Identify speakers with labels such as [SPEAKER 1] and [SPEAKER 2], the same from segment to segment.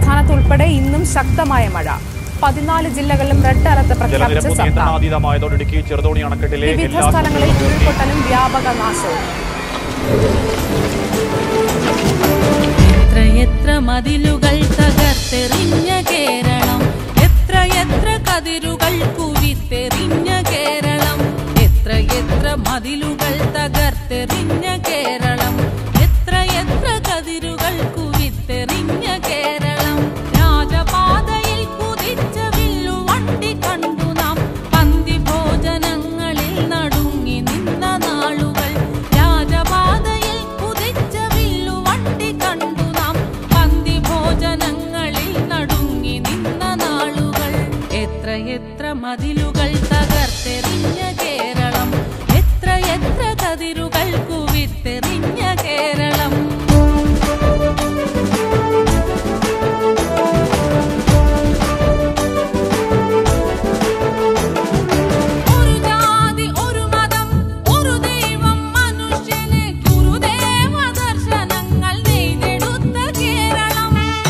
[SPEAKER 1] സംസ്ഥാനത്ത് ഉൾപ്പെടെ ഇന്നും ശക്തമായ മഴ പതിനാല് ജില്ലകളിലും റെഡ് അലർട്ട് പ്രഖ്യാപിച്ച
[SPEAKER 2] ജലനിരപ്പ്
[SPEAKER 1] സർക്കാർ
[SPEAKER 2] നിയന്ത്രണാതീതമായതോടെ ഇടുക്കി ചെറുതോണി അണക്കെട്ടിലെ
[SPEAKER 1] വിവിധ
[SPEAKER 2] എല്ലാ
[SPEAKER 1] സ്ഥലങ്ങളിൽ ഉരുൾപൊട്ടലും വ്യാപക നാശവും
[SPEAKER 3] എത്രയെത്ര മതിലുകൾ തകർത്തെറിഞ്ഞ കേരളം എത്രയെത്ര കതിരുകൾ കുവിത്തെറിഞ്ഞ കേരളം എത്രയെത്ര മതിലുകൾ തകർത്തെറിഞ്ഞ കേരളം എത്രയെത്ര കതിരുകൾ കുവിത്തെറിഞ്ഞ കേരളം രാജപാതയിൽ കുതിച്ച വില്ലുവണ്ടി കണ്ടു നാം പന്തി ഭോജനങ്ങളിൽ നടുങ്ങി നിന്ന നാളുകൾ രാജപാതയിൽ കുതിച്ച വില്ലുവണ്ടി കണ്ടു നാം പന്തി ഭോജനങ്ങളിൽ നടുങ്ങി നിന്ന നാളുകൾ എത്രയെത്ര മതിലുകൾ തകർത്തെറിഞ്ഞ കേരളം എത്രയെത്ര കതിരുകൾ കുവിത്തെറിഞ്ഞ കേരളം ഒരു ജാതി ഒരു മതം ഒരു ദൈവം മനുഷ്യന് ഗുരുദേവ ദർശനങ്ങൾ നെയ്തെടുത്ത കേരളം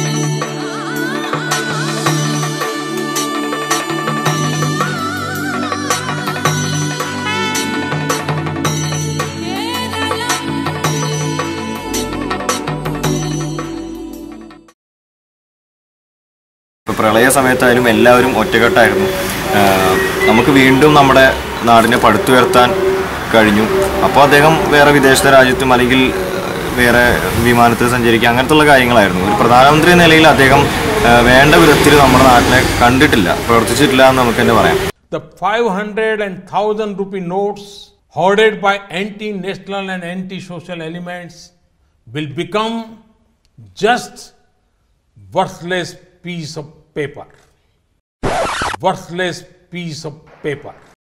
[SPEAKER 4] ഇപ്പോൾ പ്രളയ സമയത്തായാലും എല്ലാവരും ഒറ്റക്കെട്ടായിരുന്നു ആഹ് നമുക്ക് വീണ്ടും നമ്മുടെ നാടിനെ പടുത്തുയർത്താൻ കഴിഞ്ഞു അപ്പോൾ അദ്ദേഹം വേറെ വിദേശ രാജ്യത്തും അല്ലെങ്കിൽ ആഹ് വേറെ വിമാനത്തിൽ സഞ്ചരിക്കുക അങ്ങനത്തുള്ള കാര്യങ്ങളായിരുന്നു ഒരു പ്രധാനമന്ത്രി എന്ന നിലയിൽ അദ്ദേഹം ആഹ് വേണ്ട വിധത്തിൽ നമ്മുടെ നാട്ടിനെ കണ്ടിട്ടില്ല പ്രവർത്തിച്ചിട്ടില്ല എന്ന് നമുക്ക് തന്നെ പറയാം
[SPEAKER 5] The 500 and 1000 rupee notes hoarded by anti-national and anti-social elements will become just worthless piece of paper. Worthless piece of paper.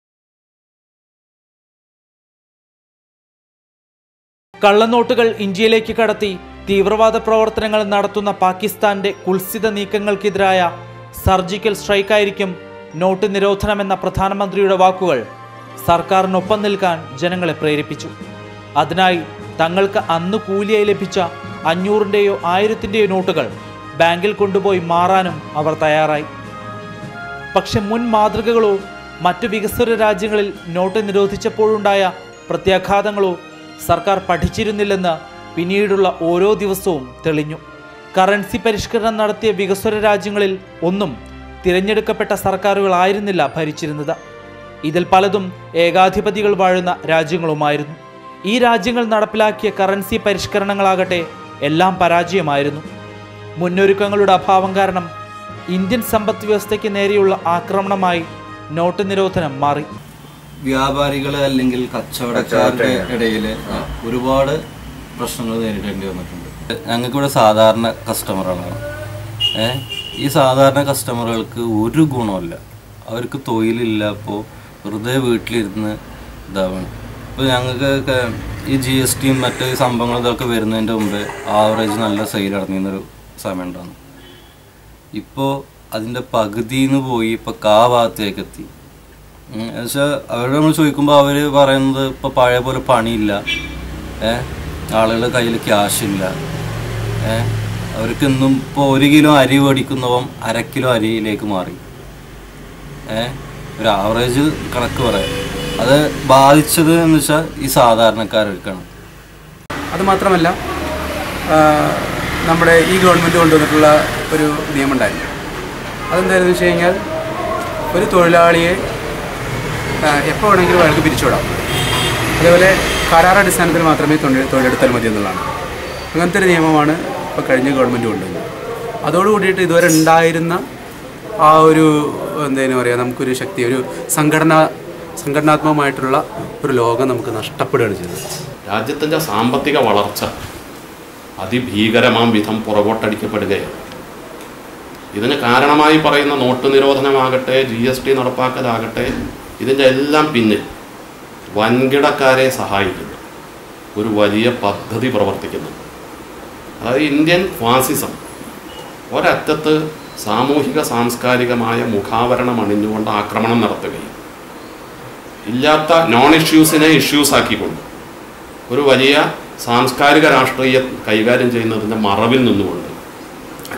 [SPEAKER 6] കള്ളനോട്ടുകൾ ഇന്ത്യയിലേക്ക് കടത്തി തീവ്രവാദ പ്രവർത്തനങ്ങൾ നടത്തുന്ന പാകിസ്ഥാന്റെ കുൽസിത നീക്കങ്ങൾക്കെതിരായ സർജിക്കൽ സ്ട്രൈക്കായിരിക്കും നോട്ട് നിരോധനമെന്ന പ്രധാനമന്ത്രിയുടെ വാക്കുകൾ സർക്കാരിനൊപ്പം നിൽക്കാൻ ജനങ്ങളെ പ്രേരിപ്പിച്ചു അതിനായി തങ്ങൾക്ക് അന്ന് കൂലിയായി ലഭിച്ച അഞ്ഞൂറിൻ്റെയോ ആയിരത്തിൻ്റെയോ നോട്ടുകൾ ബാങ്കിൽ കൊണ്ടുപോയി മാറാനും അവർ തയ്യാറായി പക്ഷെ മുൻ മാതൃകകളോ മറ്റു വികസ്വര രാജ്യങ്ങളിൽ നോട്ട് നിരോധിച്ചപ്പോഴുണ്ടായ പ്രത്യാഘാതങ്ങളോ സർക്കാർ പഠിച്ചിരുന്നില്ലെന്ന് പിന്നീടുള്ള ഓരോ ദിവസവും തെളിഞ്ഞു കറൻസി പരിഷ്കരണം നടത്തിയ വികസ്വര രാജ്യങ്ങളിൽ ഒന്നും തിരഞ്ഞെടുക്കപ്പെട്ട സർക്കാരുകളായിരുന്നില്ല ഭരിച്ചിരുന്നത് ഇതിൽ പലതും ഏകാധിപതികൾ വാഴുന്ന രാജ്യങ്ങളുമായിരുന്നു ഈ രാജ്യങ്ങൾ നടപ്പിലാക്കിയ കറൻസി പരിഷ്കരണങ്ങളാകട്ടെ എല്ലാം പരാജയമായിരുന്നു മുന്നൊരുക്കങ്ങളുടെ അഭാവം കാരണം ഇന്ത്യൻ സമ്പദ് വ്യവസ്ഥയ്ക്ക് നേരെയുള്ള ആക്രമണമായി നോട്ട് നിരോധനം മാറി
[SPEAKER 7] വ്യാപാരികൾ അല്ലെങ്കിൽ കച്ചവടക്കാരുടെ ഇടയിൽ ഒരുപാട് പ്രശ്നങ്ങൾ നേരിടേണ്ടി വന്നിട്ടുണ്ട് ഞങ്ങൾക്കിവിടെ സാധാരണ കസ്റ്റമറുകളാണ് ഏ ഈ സാധാരണ കസ്റ്റമറുകൾക്ക് ഒരു ഗുണമില്ല അവർക്ക് തൊഴിലില്ല അപ്പോൾ വെറുതെ വീട്ടിലിരുന്ന് ഇതാവണം ഇപ്പോൾ ഞങ്ങൾക്ക് ഈ ജി എസ് ടിയും മറ്റ് സംഭവങ്ങളും ഇതൊക്കെ വരുന്നതിൻ്റെ മുമ്പ് ആവറേജ് നല്ല സെയിൽ നടന്നിരുന്നൊരു സമയം ഉണ്ടായിരുന്നു ഇപ്പോൾ അതിൻ്റെ പകുതിന്ന് പോയി ഇപ്പോൾ കാ ഭാഗത്തേക്ക് എത്തി എന്നുവെച്ചാൽ അവരോട് നമ്മൾ ചോദിക്കുമ്പോൾ അവർ പറയുന്നത് ഇപ്പോൾ പഴയ പോലെ പണിയില്ല ഏ ആളുകളുടെ കയ്യിൽ ക്യാഷ് ഇല്ല ഏ അവർക്ക് ഇന്നും ഇപ്പോൾ ഒരു കിലോ അരി മേടിക്കുന്നവൻ അര കിലോ അരിയിലേക്ക് മാറി ഏ ഒരു ആവറേജ് കണക്ക് പറയാം അത് ബാധിച്ചത് എന്ന് വെച്ചാൽ ഈ സാധാരണക്കാർക്കാണ്
[SPEAKER 8] അത് മാത്രമല്ല ആ, നമ്മുടെ ഈ ഗവൺമെൻറ് കൊണ്ടുവന്നിട്ടുള്ള ഒരു നിയമം ഉണ്ടായിരുന്നു അതെന്തായിരുന്നു വെച്ച് കഴിഞ്ഞാൽ ഒരു തൊഴിലാളിയെ ആ, എപ്പോൾ വേണമെങ്കിലും അയാൾക്ക് പിരിച്ചുവിടാം അതേപോലെ കരാറടിസ്ഥാനത്തിൽ മാത്രമേ തൊഴിൽ തൊഴിലെടുത്താൽ മതി എന്നുള്ളതാണ് അങ്ങനത്തെ ഒരു നിയമമാണ് ഇപ്പോൾ കഴിഞ്ഞ ഗവൺമെൻറ് കൊണ്ടുവന്നത് അതോടുകൂടിയിട്ട് ഇതുവരെ ഉണ്ടായിരുന്ന ആ ഒരു എന്തേലും പറയുക നമുക്കൊരു ശക്തി ഒരു സംഘടന സംഘടനാത്മകമായിട്ടുള്ള ഒരു ലോകം നമുക്ക് നഷ്ടപ്പെടുകയാണ് ചെയ്തത്
[SPEAKER 9] രാജ്യത്തിൻ്റെ സാമ്പത്തിക വളർച്ച അതിഭീകരമാം വിധം പുറകോട്ടടിക്കപ്പെടുകയാണ് ഇതിന് കാരണമായി പറയുന്ന നോട്ട് നിരോധനമാകട്ടെ ജി എസ് ടി നടപ്പാക്കലാകട്ടെ ഇതിൻ്റെ എല്ലാം പിന്നിൽ വൻകിടക്കാരെ സഹായിക്കുന്നു ഒരു വലിയ പദ്ധതി പ്രവർത്തിക്കുന്നു അതായത് ഇന്ത്യൻ ഫാസിസം ഒരറ്റത്ത് സാമൂഹിക സാംസ്കാരികമായ മുഖാവരണം അണിഞ്ഞുകൊണ്ട് ആക്രമണം നടത്തുകയും ഇല്ലാത്ത നോൺ ഇഷ്യൂസിനെ ഇഷ്യൂസ് ആക്കിക്കൊണ്ട് ഒരു വലിയ സാംസ്കാരിക രാഷ്ട്രീയം കൈകാര്യം ചെയ്യുന്നതിൻ്റെ മറവിൽ നിന്നുകൊണ്ട്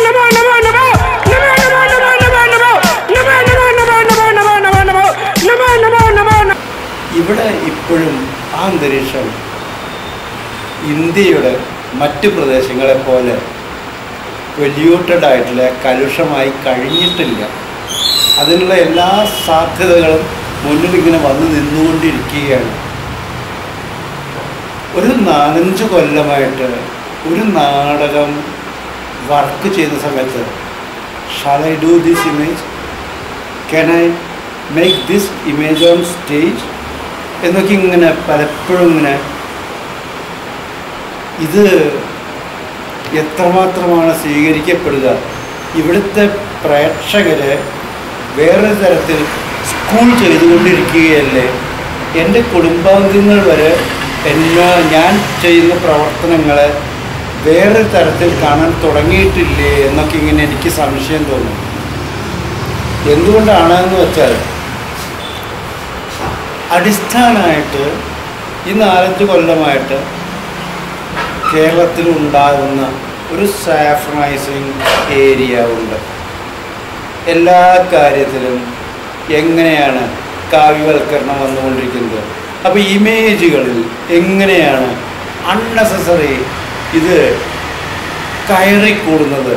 [SPEAKER 10] അന്തരീക്ഷം ഇന്ത്യയുടെ മറ്റ് പ്രദേശങ്ങളെപ്പോലെ പൊല്യൂട്ടഡ് ആയിട്ടുള്ള കലുഷമായി കഴിഞ്ഞിട്ടില്ല അതിനുള്ള എല്ലാ സാധ്യതകളും മുന്നിൽ ഇങ്ങനെ വന്നു നിന്നുകൊണ്ടിരിക്കുകയാണ് ഒരു നാലഞ്ച് കൊല്ലമായിട്ട് ഒരു നാടകം വർക്ക് ചെയ്യുന്ന സമയത്ത് shall I do this image can I make this image on stage എന്നൊക്കെ ഇങ്ങനെ പലപ്പോഴും ഇങ്ങനെ ഇത് എത്രമാത്രമാണ് സ്വീകരിക്കപ്പെടുക ഇവിടുത്തെ പ്രേക്ഷകരെ വേറൊരു തരത്തിൽ സ്കൂൾ ചെയ്തുകൊണ്ടിരിക്കുകയല്ലേ എൻ്റെ കുടുംബാംഗങ്ങൾ വരെ എന്നോ ഞാൻ ചെയ്യുന്ന പ്രവർത്തനങ്ങളെ വേറൊരു തരത്തിൽ കാണാൻ തുടങ്ങിയിട്ടില്ലേ എന്നൊക്കെ ഇങ്ങനെ എനിക്ക് സംശയം തോന്നും എന്തുകൊണ്ടാണെന്ന് വെച്ചാൽ അടിസ്ഥാനമായിട്ട് ഈ നാലഞ്ച് കൊല്ലമായിട്ട് കേരളത്തിൽ ഉണ്ടാകുന്ന ഒരു സാഫ്രണൈസിങ് ഏരിയ ഉണ്ട് എല്ലാ കാര്യത്തിലും എങ്ങനെയാണ് കാവ്യവൽക്കരണം വന്നുകൊണ്ടിരിക്കുന്നത് അപ്പോൾ ഇമേജുകളിൽ എങ്ങനെയാണ് അൺനെസസറി ഇത് കയറിക്കൂടുന്നത്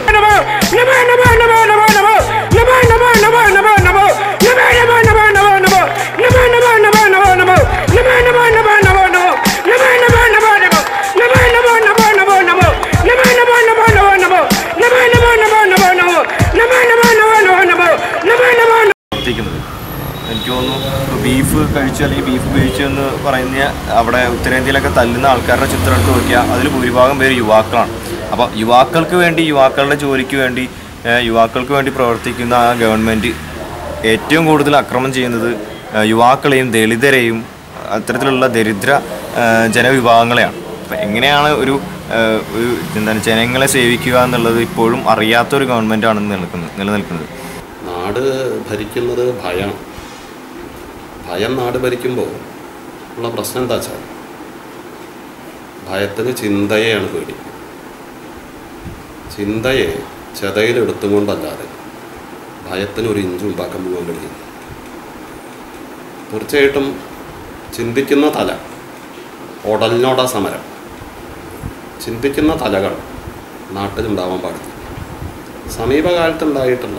[SPEAKER 4] പ്രവർത്തിക്കുന്നത് എനിക്ക് തോന്നുന്നു ഇപ്പോൾ ബീഫ് കഴിച്ചു അല്ലെങ്കിൽ ബീഫ് ഉപയോഗിച്ചു എന്ന് പറയുന്ന അവിടെ ഉത്തരേന്ത്യയിലൊക്കെ തല്ലുന്ന ആൾക്കാരുടെ ചിത്രം എടുത്ത് നോക്കിയാൽ അതിൽ ഭൂരിഭാഗം പേര് യുവാക്കളാണ് അപ്പോൾ യുവാക്കൾക്ക് വേണ്ടി യുവാക്കളുടെ ജോലിക്ക് വേണ്ടി ഏഹ്, യുവാക്കൾക്ക് വേണ്ടി പ്രവർത്തിക്കുന്ന ആ ഗവൺമെൻറ് ഏറ്റവും കൂടുതൽ അക്രമം ചെയ്യുന്നത് ഏഹ്, യുവാക്കളെയും ദളിതരെയും അത്തരത്തിലുള്ള ദരിദ്ര ഏഹ്, ജനവിഭാഗങ്ങളെയാണ് അപ്പം എങ്ങനെയാണ് ഒരു ഏഹ്, ഒരു എന്താണ് ജനങ്ങളെ സേവിക്കുക എന്നുള്ളത് ഇപ്പോഴും അറിയാത്തൊരു ഗവൺമെൻറ്റാണ് നിലനിൽക്കുന്നത് നിലനിൽക്കുന്നത്
[SPEAKER 9] നാട് ഭരിക്കുന്നത് ഭയമാണ് ഭയം നാട് ഭരിക്കുമ്പോൾ ഉള്ള പ്രശ്നം എന്താ വെച്ചാൽ ഭയത്തിന് ചിന്തയെയാണ് പേടി ചിന്തയെ ചെതയിലെടുത്തും കൊണ്ടല്ലാതെ ഭയത്തിന് ഒരു ഇഞ്ച് ഉണ്ടാക്കാൻ പോകാൻ കഴിയും തീർച്ചയായിട്ടും ചിന്തിക്കുന്ന തല ഉടലിനോട സമരം ചിന്തിക്കുന്ന തലകൾ നാട്ടിലുണ്ടാവാൻ പാടില്ല സമീപകാലത്തുണ്ടായിട്ടുള്ള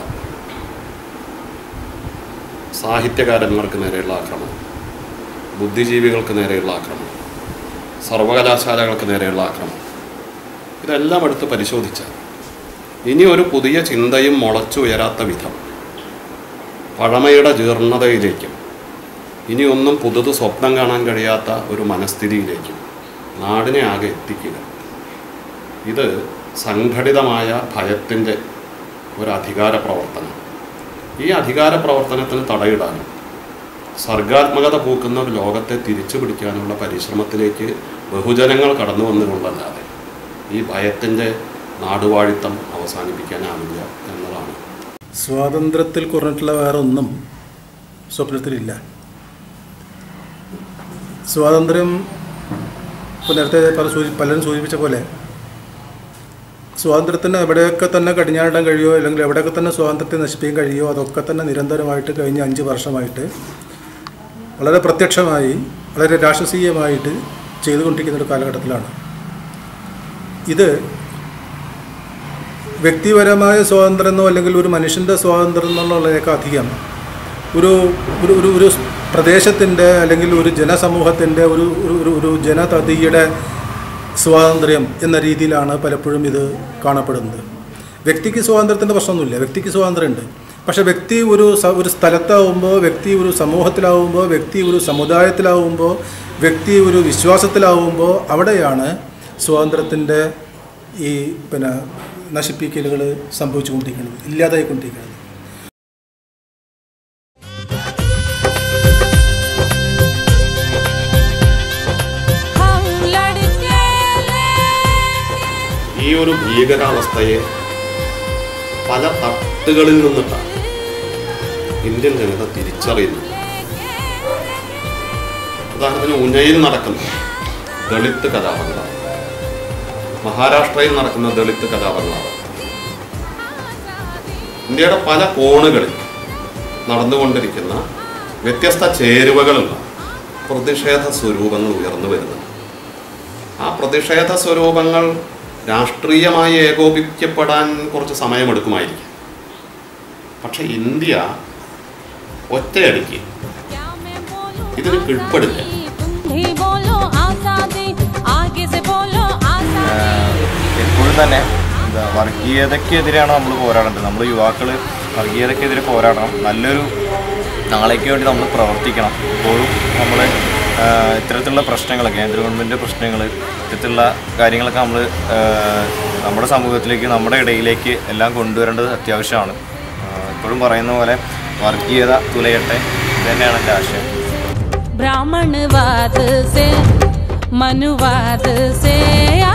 [SPEAKER 9] സാഹിത്യകാരന്മാർക്ക് നേരെയുള്ള ആക്രമണം ബുദ്ധിജീവികൾക്ക് നേരെയുള്ള ആക്രമണം സർവകലാശാലകൾക്ക് നേരെയുള്ള ആക്രമണം ഇതെല്ലാം എടുത്ത് പരിശോധിച്ചാൽ ഇനി ഒരു പുതിയ ചിന്തയും മുളച്ചുയരാത്ത വിധം പഴമയുടെ ജീർണതയിലേക്കും ഇനി ഒന്നും പുതുത് സ്വപ്നം കാണാൻ കഴിയാത്ത ഒരു മനസ്ഥിതിയിലേക്കും നാടിനെ ആകെ എത്തിക്കുക ഇത് സംഘടിതമായ ഭയത്തിൻ്റെ ഒരു അധികാര പ്രവർത്തനം ഈ അധികാര പ്രവർത്തനത്തിന് തടയിടാനും സർഗാത്മകത പൂക്കുന്ന ഒരു ലോകത്തെ തിരിച്ചു പിടിക്കാനുള്ള പരിശ്രമത്തിലേക്ക് ബഹുജനങ്ങൾ കടന്നു വന്നുകൊണ്ടല്ലാതെ ഈ ഭയത്തിൻ്റെ നാടുവാഴിത്തം അവസാനിപ്പിക്കാനാവില്ല എന്നതാണ്
[SPEAKER 11] സ്വാതന്ത്ര്യത്തിൽ കുറഞ്ഞിട്ടുള്ള വേറെ ഒന്നും സ്വപ്നത്തിലില്ല സ്വാതന്ത്ര്യം ഇപ്പോൾ നേരത്തെ പല സൂചി പലരും സൂചിപ്പിച്ച പോലെ സ്വാതന്ത്ര്യത്തിന് എവിടെയൊക്കെ തന്നെ കടിഞ്ഞാടാൻ കഴിയുമോ അല്ലെങ്കിൽ എവിടെയൊക്കെ തന്നെ സ്വാതന്ത്ര്യത്തെ നശിപ്പിക്കാൻ കഴിയുമോ അതൊക്കെ തന്നെ നിരന്തരമായിട്ട് കഴിഞ്ഞ അഞ്ച് വർഷമായിട്ട് വളരെ പ്രത്യക്ഷമായി വളരെ രാഷ്ട്രീയമായിട്ട് ചെയ്തുകൊണ്ടിരിക്കുന്ന ഒരു കാലഘട്ടത്തിലാണ് ഇത് വ്യക്തിപരമായ സ്വാതന്ത്ര്യം എന്നോ അല്ലെങ്കിൽ ഒരു മനുഷ്യൻ്റെ സ്വാതന്ത്ര്യം എന്നുള്ളതിനേക്കാൾ അധികം ഒരു ഒരു ഒരു ഒരു പ്രദേശത്തിൻ്റെ അല്ലെങ്കിൽ ഒരു ജനസമൂഹത്തിൻ്റെ ഒരു ഒരു- ഒരു ഒരു ജനതതിയുടെ സ്വാതന്ത്ര്യം എന്ന രീതിയിലാണ് പലപ്പോഴും ഇത് കാണപ്പെടുന്നത് വ്യക്തിക്ക് സ്വാതന്ത്ര്യത്തിൻ്റെ പ്രശ്നമൊന്നുമില്ല വ്യക്തിക്ക് സ്വാതന്ത്ര്യമുണ്ട് പക്ഷേ വ്യക്തി ഒരു സ ഒരു സ്ഥലത്താവുമ്പോൾ വ്യക്തി ഒരു സമൂഹത്തിലാവുമ്പോൾ വ്യക്തി ഒരു സമുദായത്തിലാവുമ്പോൾ വ്യക്തി ഒരു വിശ്വാസത്തിലാവുമ്പോൾ അവിടെയാണ് സ്വാതന്ത്ര്യത്തിൻ്റെ ഈ പിന്നെ നശിപ്പിക്കലുകൾ സംഭവിച്ചുകൊണ്ടിരിക്കുന്നത് ഇല്ലാതായിക്കൊണ്ടിരിക്കുന്നത്
[SPEAKER 9] ഈ ഒരു ഭീകരാവസ്ഥയെ പല തട്ടുകളിൽ നിന്നിട്ടാണ് ഇന്ത്യൻ ജനത തിരിച്ചറിയുന്നത് ഉദാഹരണത്തിന് ഉനയിൽ നടക്കുന്ന ദളിത് കലാപങ്ങളാണ് മഹാരാഷ്ട്രയിൽ നടക്കുന്ന ദളിത് കലാപങ്ങളാണ് ഇന്ത്യയുടെ പല കോണുകളിൽ നടന്നുകൊണ്ടിരിക്കുന്ന വ്യത്യസ്ത ചേരുവകളുള്ള പ്രതിഷേധ സ്വരൂപങ്ങൾ ഉയർന്നു വരുന്നുണ്ട് ആ പ്രതിഷേധ സ്വരൂപങ്ങൾ രാഷ്ട്രീയമായി ഏകോപിക്കപ്പെടാൻ കുറച്ച് സമയമെടുക്കുമായിരിക്കും പക്ഷെ ഇന്ത്യ ഒറ്റയടിക്ക് ഇതിന് കീഴ്പ്പെടില്ല
[SPEAKER 3] तुम ही बोलो आजादी आगे से बोलो आजादी
[SPEAKER 4] എപ്പോഴും തന്നെ എന്താ വർഗീയതയ്ക്കെതിരെയാണ് നമ്മൾ പോരാടേണ്ടത് നമ്മൾ യുവാക്കൾ വർഗീയതയ്ക്കെതിരെ പോരാടണം നല്ലൊരു നാളേക്ക് വേണ്ടി നമ്മൾ പ്രവർത്തിക്കണം എപ്പോഴും നമ്മൾ ഇത്തരത്തിലുള്ള പ്രശ്നങ്ങൾ കേന്ദ്ര ഗവൺമെൻറ് പ്രശ്നങ്ങൾ ഇത്തരത്തിലുള്ള കാര്യങ്ങളൊക്കെ നമ്മൾ നമ്മുടെ സമൂഹത്തിലേക്ക് നമ്മുടെ ഇടയിലേക്ക് എല്ലാം കൊണ്ടുവരേണ്ടത് അത്യാവശ്യമാണ് ആ, എപ്പോഴും പറയുന്ന പോലെ വർഗീയത തുലയട്ടെ ഇത് തന്നെയാണ് എൻ്റെ ആശയം
[SPEAKER 3] ब्राह्मणवाद से मनुवाद से